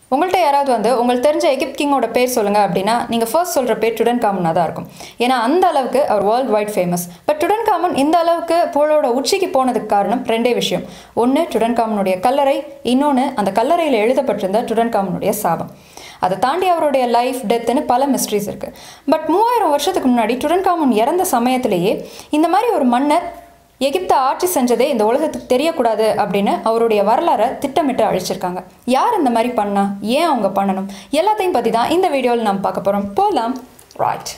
உங்கள்கிட்ட யாராவது வந்து உங்களுக்கு தெரிஞ்ச எகிப்த் கிங்கோட பேர் சொல்லுங்கள் அப்படின்னா நீங்கள் ஃபர்ஸ்ட் சொல்கிற பேர் டுடன் காமனாக தான் இருக்கும் ஏன்னா அந்த அளவுக்கு அவர் world wide famous but Tutankhamun இந்த அளவுக்கு புகழோட உச்சிக்கு போனதுக்கு காரணம் ரெண்டே விஷயம் ஒன்று டுடன் காமனுடைய கல்லறை இன்னொன்று அந்த கல்லறையில் எழுதப்பட்டிருந்த டுடன் காமனுடைய சாபம் அதை தாண்டி அவருடைய லைஃப் டெத்துன்னு பல மிஸ்ட்ரிஸ் இருக்குது பட் மூவாயிரம் வருஷத்துக்கு முன்னாடி டுடன் காமன் இறந்த சமயத்திலேயே இந்த மாதிரி ஒரு மன்னர் எகிப்தை ஆட்சி செஞ்சதே இந்த உலகத்துக்கு தெரியக்கூடாது அப்படின்னு அவருடைய வரலாறை திட்டமிட்டு அழிச்சிருக்காங்க யார் இந்த மாதிரி பண்ணா ஏன் அவங்க பண்ணணும் எல்லாத்தையும் பற்றி தான் இந்த வீடியோவில் நாம் பார்க்க போகிறோம் போகலாம் ரைட்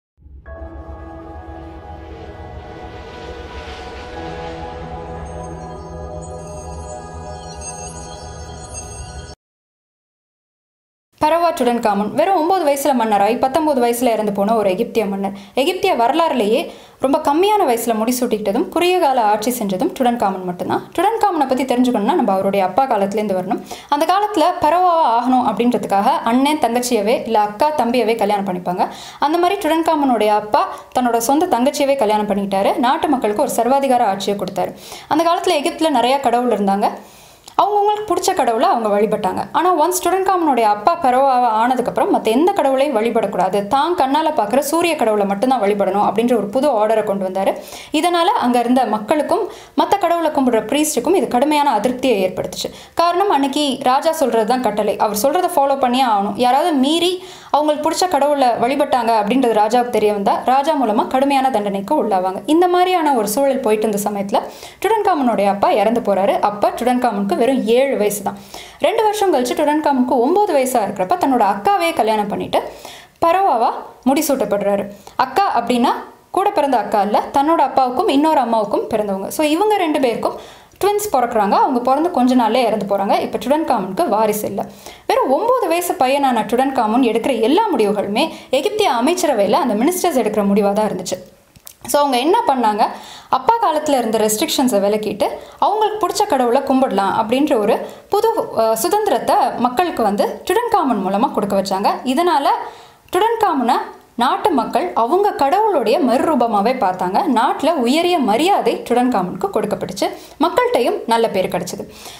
பரவா டுடன் காமன் வெறும் ஒம்பது வயசில் மன்னராய் பத்தொம்பது வயசில் இறந்து போன ஒரு எகிப்திய மன்னர் எகிப்திய வரலாறுலேயே ரொம்ப கம்மியான வயசில் முடிசூட்டிக்கிட்டதும் குறுகிய கால ஆட்சி செஞ்சதும் டுடன் காமன் மட்டும்தான் டுடன் காமனை பற்றி தெரிஞ்சுக்கணும்னா நம்ம அவருடைய அப்பா காலத்துலேருந்து வரணும் அந்த காலத்தில் பரவாவா ஆகணும் அப்படின்றதுக்காக அண்ணன் தங்கச்சியவே இல்லை அக்கா தம்பியவே கல்யாணம் பண்ணிப்பாங்க அந்த மாதிரி டுடன் காமனுடைய அப்பா தன்னோட சொந்த தங்கச்சியவே கல்யாணம் பண்ணிக்கிட்டாரு நாட்டு மக்களுக்கு ஒரு சர்வாதிகார ஆட்சியை கொடுத்தாரு அந்த காலத்தில் எகிப்தில் நிறையா கடவுள் இருந்தாங்க அவங்கவுங்களுக்கு பிடிச்ச கடவுளை அவங்க வழிபட்டாங்க ஆனால் ஒன் ஸ்டூடெண்ட் காமனுடைய அப்பா பரவாக ஆனதுக்கப்புறம் மற்ற எந்த கடவுளையும் வழிபடக்கூடாது தான் கண்ணால் பார்க்குற சூரிய கடவுளை மட்டும்தான் வழிபடணும் அப்படின்ற ஒரு புது ஆர்டரை கொண்டு வந்தார் இதனால் அங்கே இருந்த மக்களுக்கும் மற்ற கடவுளை கும்பிடுற ப்ரீஸ்ட்டுக்கும் இது கடுமையான அதிருப்தியை ஏற்படுத்துச்சு காரணம் அன்னைக்கு ராஜா சொல்கிறது தான் கட்டளை அவர் சொல்கிறத ஃபாலோ பண்ணியே ஆகணும் யாராவது மீறி அவங்களுக்கு பிடிச்ச கடவுளை வழிபட்டாங்க அப்படின்றது ராஜாவுக்கு தெரிய வந்தால் ராஜா மூலமாக கடுமையான தண்டனைக்கு உள்ளாவாங்க இந்த மாதிரியான ஒரு சூழல் போயிட்டு இருந்த சமயத்தில் டுடன்காமனுடைய அப்பா இறந்து போகிறாரு அப்போ டுடன்காமனுக்கு வெறும் ஏழு வயசு தான் ரெண்டு வருஷம் கழிச்சு டுடன்காமனுக்கு ஒம்பது வயசாக இருக்கிறப்ப தன்னோட அக்காவே கல்யாணம் பண்ணிட்டு பரவாவா முடிசூட்டப்படுறாரு அக்கா அப்படின்னா கூட பிறந்த அக்கா இல்லை தன்னோட அப்பாவுக்கும் இன்னொரு அம்மாவுக்கும் பிறந்தவங்க ஸோ இவங்க ரெண்டு பேருக்கும் ட்வின்ஸ் பிறக்கிறாங்க அவங்க பிறந்து கொஞ்ச நாள்லே இறந்து போகிறாங்க இப்போ டுடன் காமனுக்கு வாரிசு இல்லை வெறும் ஒம்பது வயசு பையனான டுடன் காமன் எடுக்கிற எல்லா முடிவுகளுமே எகிப்திய அமைச்சரவையில் அந்த மினிஸ்டர்ஸ் எடுக்கிற முடிவாக தான் இருந்துச்சு ஸோ அவங்க என்ன பண்ணாங்க அப்பா காலத்தில் இருந்த ரெஸ்ட்ரிக்ஷன்ஸை விலக்கிட்டு அவங்களுக்கு பிடிச்ச கடவுளை கும்பிடலாம் அப்படின்ற ஒரு புது அஹ், சுதந்திரத்தை மக்களுக்கு வந்து டுடன்காமன் மூலமாக கொடுக்க வச்சாங்க இதனால் டுடன்காமனை நாட்டு மக்கள் அவங்க கடவுளுடைய மறுரூபமாகவே பார்த்தாங்க நாட்டில் உயரிய மரியாதை டுடன்காமனுக்கு கொடுக்கப்பட்டுச்சு மக்கள்கிட்டையும் நல்ல பேர் கிடச்சிது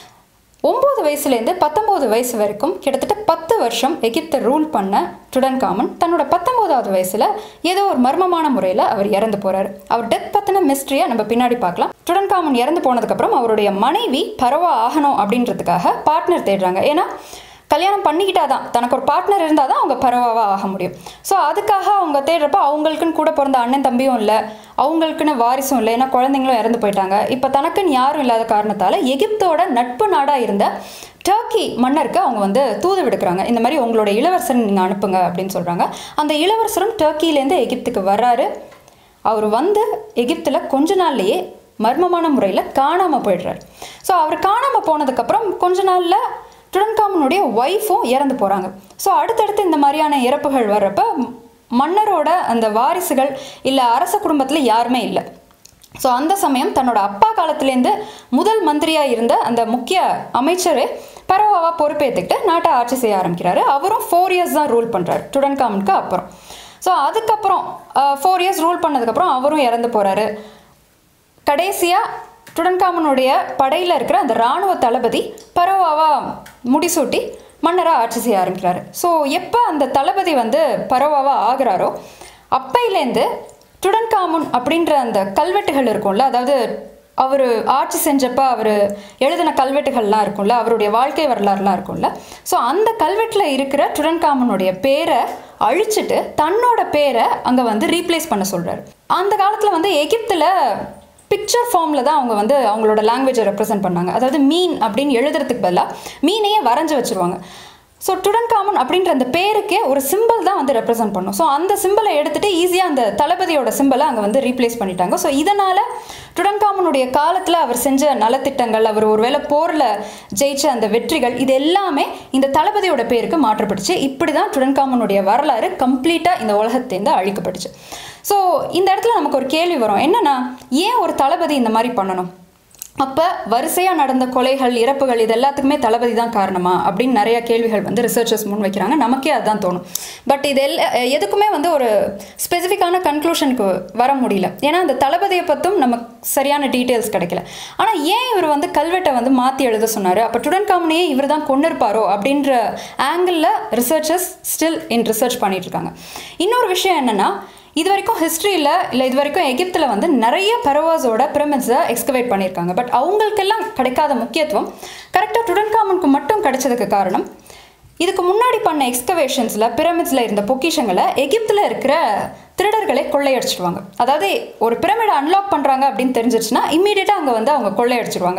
ஒம்பது வயசுலேருந்து பத்தொம்போது வயசு வரைக்கும் கிட்டத்தட்ட பத்து வருஷம் எகிப்தை ரூல் பண்ண டுடன்காமன் தன்னோட பத்தொம்போதாவது வயசில் ஏதோ ஒரு மர்மமான முறையில் அவர் இறந்து போகிறார் அவர் டெத் பற்றின மிஸ்ட்ரியை நம்ம பின்னாடி பார்க்கலாம் டுடன்காமன் இறந்து போனதுக்கப்புறம் அவருடைய மனைவி பரவா ஆகணும் அப்படின்றதுக்காக பார்ட்னர் தேடுறாங்க ஏன்னா கல்யாணம் பண்ணிக்கிட்டாதான் தனக்கு ஒரு பார்ட்னர் இருந்தால் தான் அவங்க பரவாவாக ஆக முடியும் ஸோ அதுக்காக அவங்க தேடுறப்ப அவங்களுக்குன்னு கூட பிறந்த அண்ணன் தம்பியும் இல்லை அவங்களுக்குன்னு வாரிசும் இல்லை ஏன்னா குழந்தைங்களும் இறந்து போயிட்டாங்க இப்போ தனக்குன்னு யாரும் இல்லாத காரணத்தால் எகிப்தோட நட்பு நாடாக இருந்த டர்க்கி மன்னருக்கு அவங்க வந்து தூது விடுக்கிறாங்க இந்த மாதிரி உங்களோட இளவரசரை நீங்கள் அனுப்புங்க அப்படின்னு சொல்கிறாங்க அந்த இளவரசரும் டர்க்கியிலேருந்து எகிப்துக்கு வர்றாரு அவர் வந்து எகிப்தில் கொஞ்ச நாள்லயே மர்மமான முறையில் காணாமல் போயிடுறாரு ஸோ அவர் காணாமல் போனதுக்கப்புறம் கொஞ்ச நாளில் டுடன்காமனுடைய ஒய்ஃபும் இறந்து போகிறாங்க ஸோ அடுத்தடுத்து இந்த மாதிரியான இறப்புகள் வர்றப்ப மன்னரோட அந்த வாரிசுகள் இல்லை அரச குடும்பத்தில் யாருமே இல்லை ஸோ அந்த சமயம் தன்னோட அப்பா காலத்துலேருந்து முதல் மந்திரியாக இருந்த அந்த முக்கிய அமைச்சர் பரவாவா பொறுப்பேற்றுக்கிட்டு நாட்டை ஆட்சி செய்ய ஆரம்பிக்கிறாரு அவரும் ஃபோர் இயர்ஸ் தான் ரூல் பண்ணுறாரு டுடன்காமனுக்கு அப்புறம் ஸோ அதுக்கப்புறம் ஃபோர் இயர்ஸ் ரூல் பண்ணதுக்கப்புறம் அவரும் இறந்து போகிறாரு கடைசியாக டுடன்காமனுடைய படையில் இருக்கிற அந்த இராணுவ தளபதி பரவாவா முடிசூட்டி மன்னராக ஆட்சி செய்ய ஆரம்பிக்கிறாரு ஸோ எப்போ அந்த தளபதி வந்து பரவாவா ஆகுறாரோ அப்பையிலேருந்து டுடன்காமுன் அப்படின்ற அந்த கல்வெட்டுகள் இருக்கும்ல அதாவது அவர் ஆட்சி செஞ்சப்ப அவர் எழுதின கல்வெட்டுகள்லாம் இருக்கும்ல அவருடைய வாழ்க்கை வரலாறுலாம் இருக்கும்ல ஸோ அந்த கல்வெட்டில் இருக்கிற டுடன்காமனுடைய பேரை அழிச்சிட்டு தன்னோட பேரை அங்கே வந்து ரீப்ளேஸ் பண்ண சொல்கிறாரு அந்த காலத்தில் வந்து எகிப்தில் பிக்சர் ஃபார்மில் தான் அவங்க வந்து அவங்களோட லாங்குவேஜை ரெப்ரசென்ட் பண்ணாங்க அதாவது மீன் அப்படின்னு எழுதுறதுக்கு பதிலாக மீனையே வரைஞ்சி வச்சுருவாங்க ஸோ டுடன்காமன் அப்படின்ற அந்த பேருக்கே ஒரு சிம்பிள் தான் வந்து ரெப்ரசென்ட் பண்ணும் ஸோ அந்த சிம்பிளை எடுத்துகிட்டு ஈஸியாக அந்த தளபதியோட சிம்பிளை அங்கே வந்து ரீப்ளேஸ் பண்ணிட்டாங்க ஸோ இதனால் டுடன்காமனுடைய காலத்தில் அவர் செஞ்ச நலத்திட்டங்கள் அவர் ஒருவேளை போரில் ஜெயிச்ச அந்த வெற்றிகள் இது எல்லாமே இந்த தளபதியோட பேருக்கு மாற்றப்பட்டுச்சு இப்படி தான் டுடன்காமனுடைய வரலாறு கம்ப்ளீட்டாக இந்த உலகத்தேர்ந்து அழிக்கப்பட்டுச்சு ஸோ இந்த இடத்துல நமக்கு ஒரு கேள்வி வரும் என்னன்னா ஏன் ஒரு தளபதி இந்த மாதிரி பண்ணணும் அப்போ வரிசையாக நடந்த கொலைகள் இறப்புகள் இது எல்லாத்துக்குமே தளபதி தான் காரணமா அப்படின்னு நிறைய கேள்விகள் வந்து ரிசர்ச்சர்ஸ் முன் வைக்கிறாங்க நமக்கே அதுதான் தோணும் பட் இது எல்லா எதுக்குமே வந்து ஒரு ஸ்பெசிஃபிக்கான கன்க்ளூஷனுக்கு வர முடியல ஏன்னா அந்த தளபதியை பற்றும் நமக்கு சரியான டீட்டெயில்ஸ் கிடைக்கல ஆனால் ஏன் இவர் வந்து கல்வெட்டை வந்து மாற்றி எழுத சொன்னார் அப்போ டுடன் காமனையே இவர் தான் கொண்டு இருப்பாரோ அப்படின்ற ஆங்கிளில் ரிசர்ச்சர்ஸ் ஸ்டில் இன் ரிசர்ச் பண்ணிட்டு இருக்காங்க இன்னொரு விஷயம் என்னென்னா இது வரைக்கும் ஹிஸ்ட்ரியில் இல்லை இது வரைக்கும் எகிப்தில் வந்து நிறைய பரவாஸோட பிரமிட்ஸை எக்ஸ்கவேட் பண்ணியிருக்காங்க பட் அவங்களுக்கெல்லாம் கிடைக்காத முக்கியத்துவம் கரெக்டாக டுடன்காமனுக்கு மட்டும் கிடைச்சதுக்கு காரணம் இதுக்கு முன்னாடி பண்ண எக்ஸ்கவேஷன்ஸில் பிரமிட்ஸில் இருந்த பொக்கிஷங்களை எகிப்தில் இருக்கிற திருடர்களை கொள்ளையடிச்சிடுவாங்க அதாவது ஒரு பிரமிடை அன்லாக் பண்ணுறாங்க அப்படின்னு தெரிஞ்சிருச்சுன்னா இம்மீடியட்டாக அங்கே வந்து அவங்க கொள்ளையடிச்சிடுவாங்க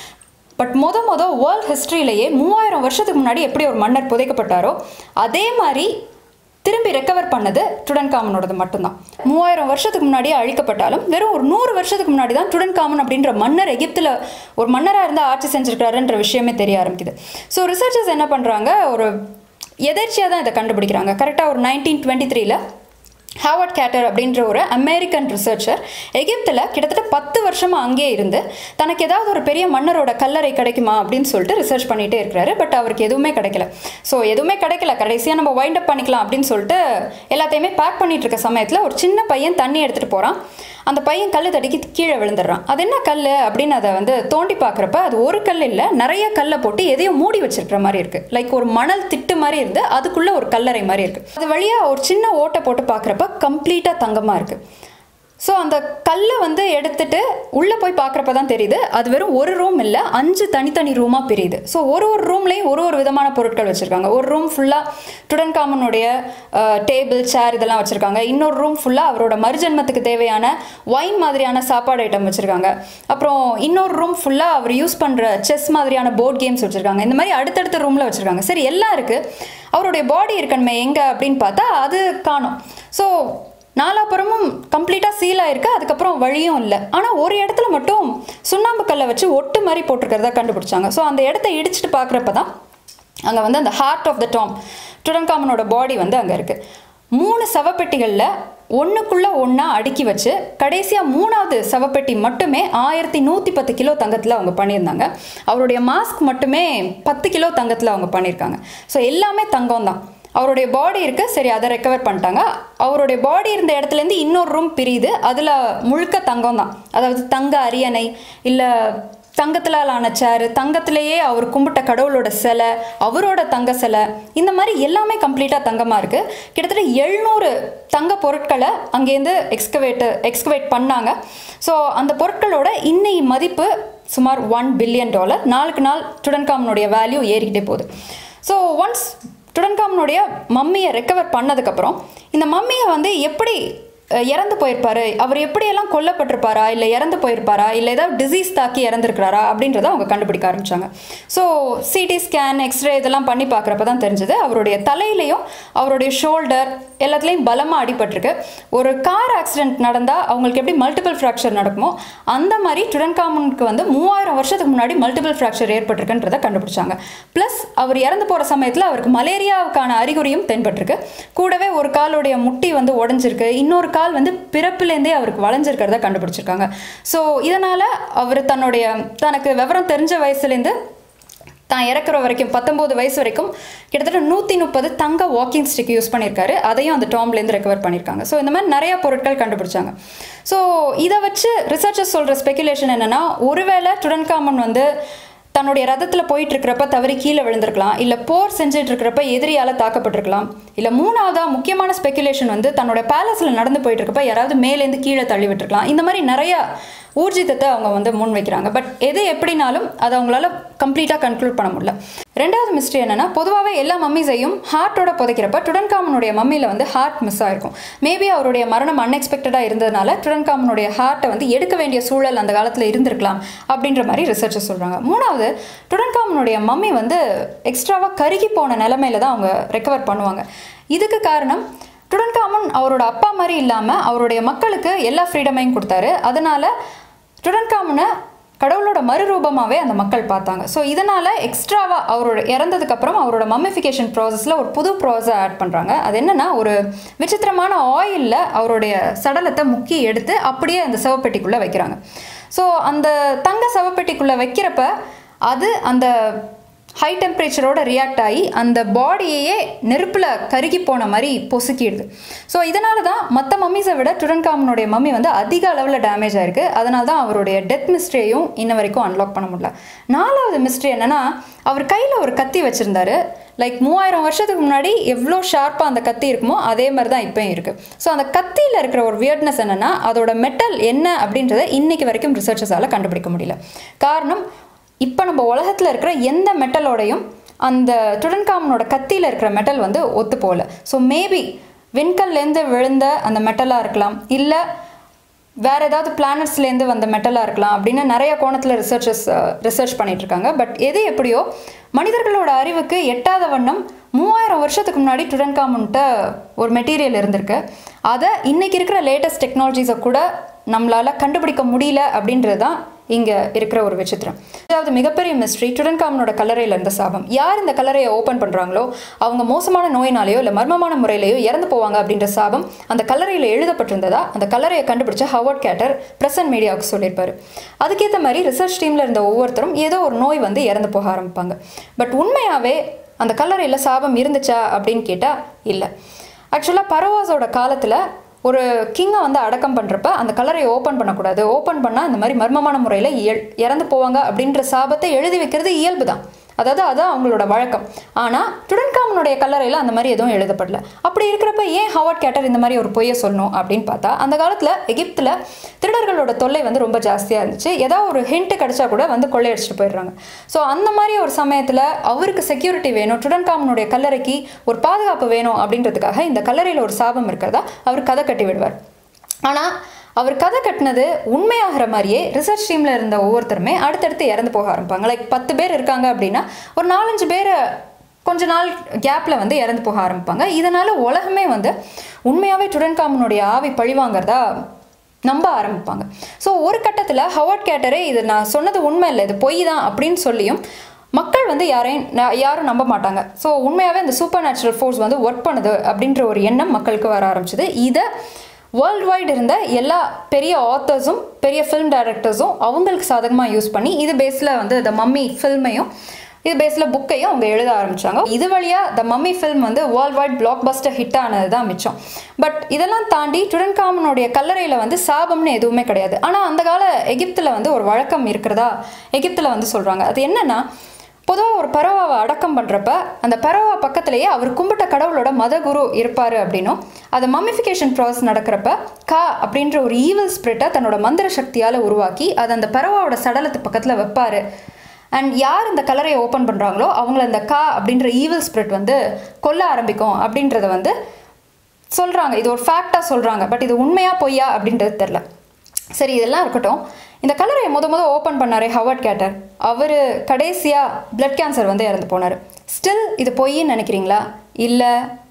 பட் மொத மொத வேர்ல்ட் ஹிஸ்ட்ரியிலேயே மூவாயிரம் வருஷத்துக்கு முன்னாடி எப்படி ஒரு மன்னர் புதைக்கப்பட்டாரோ அதே மாதிரி திரும்பி ரெக்கவர் பண்ணது டுடன்காமனோடது மட்டும்தான் மூவாயிரம் வருஷத்துக்கு முன்னாடியே அழிக்கப்பட்டாலும் வெறும் ஒரு நூறு வருஷத்துக்கு முன்னாடி தான் டுடன்காமன் அப்படின்ற மன்னர் எகிப்தில் ஒரு மன்னராக இருந்து ஆட்சி செஞ்சிருக்காருன்ற விஷயமே தெரிய ஆரம்பிக்குது ஸோ ரிசர்ச்சர்ஸ் என்ன பண்ணுறாங்க ஒரு எதர்ச்சியாக தான் இதை கண்டுபிடிக்கிறாங்க கரெக்டாக ஒரு நைன்டீன் டுவெண்ட்டி த்ரீல ஹாவர்ட் கேட்டர் அப்படின்ற ஒரு அமெரிக்கன் ரிசர்ச்சர் எகிப்தில் கிட்டத்தட்ட பத்து வருஷமாக அங்கேயே இருந்து தனக்கு ஏதாவது ஒரு பெரிய மன்னரோட கல்லறை கிடைக்குமா அப்படின்னு சொல்லிட்டு ரிசர்ச் பண்ணிகிட்டே இருக்கிறாரு பட் அவருக்கு எதுவுமே கிடைக்கல ஸோ எதுவுமே கிடைக்கல கடைசியாக நம்ம வைண்ட் அப் பண்ணிக்கலாம் அப்படின்னு சொல்லிட்டு எல்லாத்தையுமே பேக் பண்ணிட்டு இருக்க சமயத்தில் ஒரு சின்ன பையன் தண்ணி எடுத்துகிட்டு போகிறான் அந்த பையன் கல் தடிக்கி கீழே விழுந்துடுறான் அது என்ன கல் அப்படின்னு அதை வந்து தோண்டி பார்க்குறப்ப அது ஒரு கல் இல்லை நிறைய கல்லை போட்டு எதையோ மூடி வச்சிருக்கிற மாதிரி இருக்குது லைக் ஒரு மணல் திட்டு மாதிரி இருந்து அதுக்குள்ளே ஒரு கல்லறை மாதிரி இருக்குது அது வழியாக ஒரு சின்ன ஓட்டை போட்டு பார்க்குறப்ப கம்ப்ளீட்டாக தங்கமாக இருக்குது ஸோ அந்த கல்லை வந்து எடுத்துட்டு உள்ளே போய் பார்க்குறப்ப தான் தெரியுது அது வெறும் ஒரு ரூம் இல்லை அஞ்சு தனித்தனி ரூமாக பிரியுது ஸோ ஒரு ஒரு ரூம்லேயும் ஒரு ஒரு விதமான பொருட்கள் வச்சுருக்காங்க ஒரு ரூம் ஃபுல்லாக டுடன் காமனுடைய டேபிள் சேர் இதெல்லாம் வச்சுருக்காங்க இன்னொரு ரூம் ஃபுல்லாக அவரோட மறுஜன்மத்துக்கு தேவையான ஒயின் மாதிரியான சாப்பாடு ஐட்டம் வச்சுருக்காங்க அப்புறம் இன்னொரு ரூம் ஃபுல்லாக அவர் யூஸ் பண்ணுற செஸ் மாதிரியான போர்ட் கேம்ஸ் வச்சுருக்காங்க இந்த மாதிரி அடுத்தடுத்த ரூமில் வச்சுருக்காங்க சரி எல்லாம் இருக்குது அவருடைய பாடி இருக்கணுமே எங்கே அப்படின்னு பார்த்தா அது காணும் ஸோ நாலாப்புறமும் கம்ப்ளீட்டாக சீல் ஆயிருக்கு அதுக்கப்புறம் வழியும் இல்லை ஆனால் ஒரு இடத்துல மட்டும் சுண்ணாம்பு கல்லை வச்சு ஒட்டு மாதிரி போட்டிருக்கிறதா கண்டுபிடிச்சாங்க ஸோ அந்த இடத்த இடிச்சிட்டு பார்க்குறப்ப தான் அங்கே வந்து அந்த ஹார்ட் ஆஃப் த டாம் டுடன்காமனோட பாடி வந்து அங்கே இருக்குது மூணு சவப்பெட்டிகளில் ஒன்றுக்குள்ளே ஒன்றா அடுக்கி வச்சு கடைசியாக மூணாவது சவப்பெட்டி மட்டுமே ஆயிரத்தி நூற்றி பத்து கிலோ தங்கத்தில் அவங்க பண்ணியிருந்தாங்க அவருடைய மாஸ்க் மட்டுமே பத்து கிலோ தங்கத்தில் அவங்க பண்ணியிருக்காங்க ஸோ எல்லாமே தங்கம் தான் அவருடைய பாடி இருக்கு சரி அதை ரெக்கவர் பண்ணிட்டாங்க அவருடைய பாடி இருந்த இடத்துலேருந்து இன்னொரு ரூம் பிரியுது அதில் முழுக்க தங்கம் தான் அதாவது தங்க அரியணை இல்லை தங்கத்திலால் ஆன சேரு தங்கத்திலேயே அவர் கும்பிட்ட கடவுளோட சிலை அவரோட தங்க சிலை இந்த மாதிரி எல்லாமே கம்ப்ளீட்டாக தங்கமாக இருக்குது கிட்டத்தட்ட எழுநூறு தங்க பொருட்களை அங்கேருந்து எக்ஸ்கவேட்டு எக்ஸ்கவேட் பண்ணாங்க ஸோ அந்த பொருட்களோட இன்னை மதிப்பு சுமார் ஒன் பில்லியன் டாலர் நாளுக்கு நாள் டுடன்காமனுடைய வேல்யூ ஏறிக்கிட்டே போகுது ஸோ ஒன்ஸ் டுடன்காமனுடைய மம்மியை ரெக்கவர் பண்ணதுக்கப்புறம் இந்த மம்மியை வந்து எப்படி அஹ், இறந்து போயிருப்பாரு அவர் எப்படியெல்லாம் கொல்லப்பட்டிருப்பாரா இல்லை இறந்து போயிருப்பாரா இல்லை ஏதாவது டிசீஸ் தாக்கி இறந்துருக்கிறாரா அப்படின்றத அவங்க கண்டுபிடிக்க ஆரம்பிச்சாங்க ஸோ சிடி ஸ்கேன் எக்ஸ்ரே இதெல்லாம் பண்ணி பார்க்குறப்ப தான் தெரிஞ்சது அவருடைய தலையிலையும் அவருடைய ஷோல்டர் எல்லாத்துலேயும் பலமாக அடிபட்டிருக்கு ஒரு கார் ஆக்சிடென்ட் நடந்தால் அவங்களுக்கு எப்படி மல்டிபிள் ஃப்ராக்சர் நடக்குமோ அந்த மாதிரி டுடன்காமனுக்கு வந்து மூவாயிரம் வருஷத்துக்கு முன்னாடி மல்டிபிள் ஃப்ராக்சர் ஏற்பட்டிருக்குன்றதை கண்டுபிடிச்சாங்க ப்ளஸ் அவர் இறந்து போகிற சமயத்தில் அவருக்கு மலேரியாவுக்கான அறிகுறியும் தென்பட்டிருக்கு கூடவே ஒரு காலுடைய முட்டி வந்து உடஞ்சிருக்கு இன்னொரு கால் வந்து பிறப்புலேருந்தே அவருக்கு வளைஞ்சிருக்கிறத கண்டுபிடிச்சிருக்காங்க ஸோ இதனால் அவர் தன்னுடைய தனக்கு விவரம் தெரிஞ்ச வயசுலேருந்து தான் இறக்குற வரைக்கும் பத்தொம்போது வயசு வரைக்கும் கிட்டத்தட்ட நூற்றி முப்பது தங்க வாக்கிங் ஸ்டிக் யூஸ் பண்ணியிருக்காரு அதையும் அந்த டாம்லேருந்து ரெக்கவர் பண்ணியிருக்காங்க ஸோ இந்த மாதிரி நிறைய பொருட்கள் கண்டுபிடிச்சாங்க ஸோ இதை வச்சு ரிசர்ச்சர்ஸ் சொல்கிற ஸ்பெகுலேஷன் என்னென்னா ஒருவேளை டுடன்காமன் வந்து தன்னுடைய ரதத்தில் போயிட்டு இருக்கிறப்ப தவறி கீழே விழுந்திருக்கலாம் இல்லை போர் செஞ்சுட்டு இருக்கிறப்ப எதிரியால் தாக்கப்பட்டிருக்கலாம் இல்லை மூணாவதாக முக்கியமான ஸ்பெகுலேஷன் வந்து தன்னோட பேலஸில் நடந்து போயிட்டு இருக்கப்ப யாராவது மேலேருந்து கீழே தள்ளி விட்டுருக்கலாம் இந்த மாதிரி நிறைய ஊர்ஜிதத்தை அவங்க வந்து முன் வைக்கிறாங்க பட் எது எப்படினாலும் அதை அவங்களால கம்ப்ளீட்டாக கன்க்ளூட் பண்ண முடியல ரெண்டாவது மிஸ்ட்ரி என்னன்னா பொதுவாகவே எல்லா மம்மிஸையும் ஹார்ட்டோட புதைக்கிறப்ப டுடன்காமனுடைய மம்மியில் வந்து ஹார்ட் மிஸ் ஆயிருக்கும் மேபி அவருடைய மரணம் அன்எக்ஸ்பெக்டடாக இருந்ததுனால டுடன்காமனுடைய ஹார்ட்டை வந்து எடுக்க வேண்டிய சூழல் அந்த காலத்தில் இருந்திருக்கலாம் அப்படின்ற மாதிரி ரிசர்ச்சர் சொல்கிறாங்க மூணாவது டுடன்காமனுடைய மம்மி வந்து எக்ஸ்ட்ராவாக கருகி போன நிலமையில தான் அவங்க ரெக்கவர் பண்ணுவாங்க இதுக்கு காரணம் டுடன்காமன் அவரோட அப்பா மாதிரி இல்லாமல் அவருடைய மக்களுக்கு எல்லா ஃப்ரீடமையும் கொடுத்தாரு அதனால டுடன்காமனை கடவுளோட மறுரூபமாகவே அந்த மக்கள் பார்த்தாங்க ஸோ இதனால் எக்ஸ்ட்ராவாக அவரோட இறந்ததுக்கப்புறம் அவரோட மம்மிஃபிகேஷன் ப்ராசஸில் ஒரு புது ப்ராசஸை ஆட் பண்ணுறாங்க அது என்னென்னா ஒரு விசித்திரமான ஆயிலில் அவருடைய சடலத்தை முக்கி எடுத்து அப்படியே அந்த சிவப்பெட்டிக்குள்ளே வைக்கிறாங்க ஸோ அந்த தங்க சவப்பெட்டிக்குள்ளே வைக்கிறப்ப அது அந்த ஹை டெம்பரேச்சரோட ரியாக்ட் ஆகி அந்த பாடியையே நெருப்பில் கருகி போன மாதிரி பொசுக்கிடுது ஸோ இதனால தான் மற்ற மம்மிஸை விட டுடன்காமனுடைய மம்மி வந்து அதிக அளவில் டேமேஜ் ஆயிருக்கு அதனால தான் அவருடைய டெத் மிஸ்ட்ரியையும் இன்ன வரைக்கும் அன்லாக் பண்ண முடியல நாலாவது மிஸ்ட்ரி என்னன்னா அவர் கையில் ஒரு கத்தி வச்சுருந்தாரு லைக் மூவாயிரம் வருஷத்துக்கு முன்னாடி எவ்வளோ ஷார்ப்பாக அந்த கத்தி இருக்குமோ அதே மாதிரி தான் இப்போயும் இருக்குது ஸோ அந்த கத்தியில் இருக்கிற ஒரு வியர்ட்னஸ் என்னென்னா அதோட மெட்டல் என்ன அப்படின்றத இன்னைக்கு வரைக்கும் ரிசர்ச்சஸால் கண்டுபிடிக்க முடியல காரணம் இப்போ நம்ம உலகத்தில் இருக்கிற எந்த மெட்டலோடையும் அந்த டுடன்காமனோட கத்தியில் இருக்கிற மெட்டல் வந்து ஒத்து போகல ஸோ மேபி விண்கல்லேருந்து விழுந்த அந்த மெட்டலாக இருக்கலாம் இல்லை வேற ஏதாவது பிளானட்ஸ்லேருந்து வந்த மெட்டலாக இருக்கலாம் அப்படின்னு நிறைய கோணத்தில் ரிசர்ச்சர்ஸ் ரிசர்ச் பண்ணிட்டு இருக்காங்க பட் எது எப்படியோ மனிதர்களோட அறிவுக்கு எட்டாத வண்ணம் மூவாயிரம் வருஷத்துக்கு முன்னாடி டுடன்காமன்ட்ட ஒரு மெட்டீரியல் இருந்திருக்கு அதை இன்னைக்கு இருக்கிற லேட்டஸ்ட் டெக்னாலஜிஸை கூட நம்மளால் கண்டுபிடிக்க முடியல அப்படின்றது தான் இங்கே இருக்கிற ஒரு விசித்திரம் அதாவது மிகப்பெரிய மிஸ்ட்ரி டுடன்காமனோட கல்லறையில் இருந்த சாபம் யார் இந்த கல்லறையை ஓப்பன் பண்ணுறாங்களோ அவங்க மோசமான நோயினாலேயோ இல்லை மர்மமான முறையிலையோ இறந்து போவாங்க அப்படின்ற சாபம் அந்த கல்லறையில் எழுதப்பட்டிருந்ததா அந்த கல்லறையை கண்டுபிடிச்ச ஹவர்ட் கேட்டர் பிரசன்ட் மீடியாவுக்கு சொல்லியிருப்பாரு அதுக்கேற்ற மாதிரி ரிசர்ச் டீமில் இருந்த ஒவ்வொருத்தரும் ஏதோ ஒரு நோய் வந்து இறந்து போக ஆரம்பிப்பாங்க பட் உண்மையாகவே அந்த கல்லறையில் சாபம் இருந்துச்சா அப்படின்னு கேட்டால் இல்லை ஆக்சுவலாக பரவாஸோட காலத்தில் ஒரு கிங்கை வந்து அடக்கம் பண்ணுறப்ப அந்த கலரை ஓப்பன் பண்ணக்கூடாது ஓப்பன் பண்ணால் இந்த மாதிரி மர்மமான முறையில் இறந்து போவாங்க அப்படின்ற சாபத்தை எழுதி வைக்கிறது இயல்பு தான் அதாவது அதான் அவங்களோட வழக்கம் ஆனால் டுடன்காமனுடைய கல்லறையில் அந்த மாதிரி எதுவும் எழுதப்படல அப்படி இருக்கிறப்ப ஏன் ஹவார்ட் கேட்டர் இந்த மாதிரி ஒரு பொய்யை சொல்லணும் அப்படின்னு பார்த்தா அந்த காலத்தில் எகிப்தில் திருடர்களோட தொல்லை வந்து ரொம்ப ஜாஸ்தியாக இருந்துச்சு ஏதாவது ஒரு ஹிண்ட் கிடைச்சா கூட வந்து கொள்ளையடிச்சிட்டு போயிடுறாங்க ஸோ அந்த மாதிரி ஒரு சமயத்தில் அவருக்கு செக்யூரிட்டி வேணும் டுடன்காமனுடைய கல்லறைக்கு ஒரு பாதுகாப்பு வேணும் அப்படின்றதுக்காக இந்த கல்லறையில் ஒரு சாபம் இருக்கிறதா அவர் கதை கட்டி விடுவார் ஆனால் அவர் கதை கட்டினது உண்மையாகிற மாதிரியே ரிசர்ச் டீமில் இருந்த ஒவ்வொருத்தருமே அடுத்தடுத்து இறந்து போக ஆரம்பிப்பாங்க லைக் பத்து பேர் இருக்காங்க அப்படின்னா ஒரு நாலஞ்சு பேர் கொஞ்ச நாள் கேப்பில் வந்து இறந்து போக ஆரம்பிப்பாங்க இதனால் உலகமே வந்து உண்மையாகவே டுடன்காமனுடைய ஆவி பழிவாங்கிறதா நம்ப ஆரம்பிப்பாங்க ஸோ ஒரு கட்டத்தில் ஹவார்ட் கேட்டரே இது நான் சொன்னது உண்மை இல்லை இது பொய் தான் அப்படின்னு சொல்லியும் மக்கள் வந்து யாரையும் ந- யாரும் நம்ப மாட்டாங்க ஸோ உண்மையாகவே இந்த சூப்பர் நேச்சுரல் ஃபோர்ஸ் வந்து ஒர்க் பண்ணுது அப்படின்ற ஒரு எண்ணம் மக்களுக்கு வர ஆரம்பிச்சது இதை வேர்ல்டு வைடு இருந்த எல்லா பெரிய ஆத்தர்ஸும் பெரிய ஃபிலிம் டைரக்டர்ஸும் அவங்களுக்கு சாதகமாக யூஸ் பண்ணி இது பேஸில் வந்து த மம்மி ஃபில்மையும் இது பேஸில் புக்கையும் அவங்க எழுத ஆரம்பிச்சாங்க இது வழியாக த மம்மி ஃபில்ம் வந்து world wide blockbuster hit ஆனது தான் மிச்சம் பட் இதெல்லாம் தாண்டி டுடன்காமனுடைய கல்லறையில் வந்து சாபம்னு எதுவுமே கிடையாது ஆனால் அந்த கால எகிப்தில் வந்து ஒரு வழக்கம் இருக்கிறதா எகிப்தில் வந்து சொல்கிறாங்க அது என்னன்னா பொதுவாக ஒரு பறவாவை அடக்கம் பண்ணுறப்ப அந்த பறவா பக்கத்துலேயே அவர் கும்பிட்ட கடவுளோட மதகுரு இருப்பார் அப்படின்னும் அது மம்மிஃபிகேஷன் ப்ராசஸ் நடக்கிறப்ப கா அப்படின்ற ஒரு ஈவில் ஸ்பிரிட்டை தன்னோட மந்திர சக்தியால் உருவாக்கி அதை அந்த பறவாவோட சடலத்து பக்கத்தில் வைப்பார் அண்ட் யார் இந்த கலரையை ஓப்பன் பண்ணுறாங்களோ அவங்கள அந்த கா அப்படின்ற ஈவில் ஸ்பிரிட் வந்து கொல்ல ஆரம்பிக்கும் அப்படின்றத வந்து சொல்கிறாங்க இது ஒரு ஃபேக்டாக சொல்கிறாங்க பட் இது உண்மையா பொய்யா அப்படின்றது தெரில சரி இதெல்லாம் இருக்கட்டும் இந்த கலரை முத முத ஓப்பன் பண்ணாரே ஹவர்ட் கேட்டர் அவர் கடைசியாக பிளட் கேன்சர் வந்து இறந்து போனார் ஸ்டில் இது பொய்ன்னு நினைக்கிறீங்களா இல்லை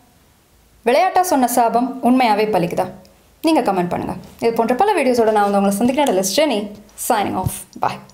விளையாட்டாக சொன்ன சாபம் உண்மையாகவே பலிக்குதா நீங்கள் கமெண்ட் பண்ணுங்கள் இது போன்ற பல வீடியோஸோட நான் வந்து உங்களை சந்திக்கிறேன் லிஸ்ட் ஜெனி சைனிங் ஆஃப் பாய்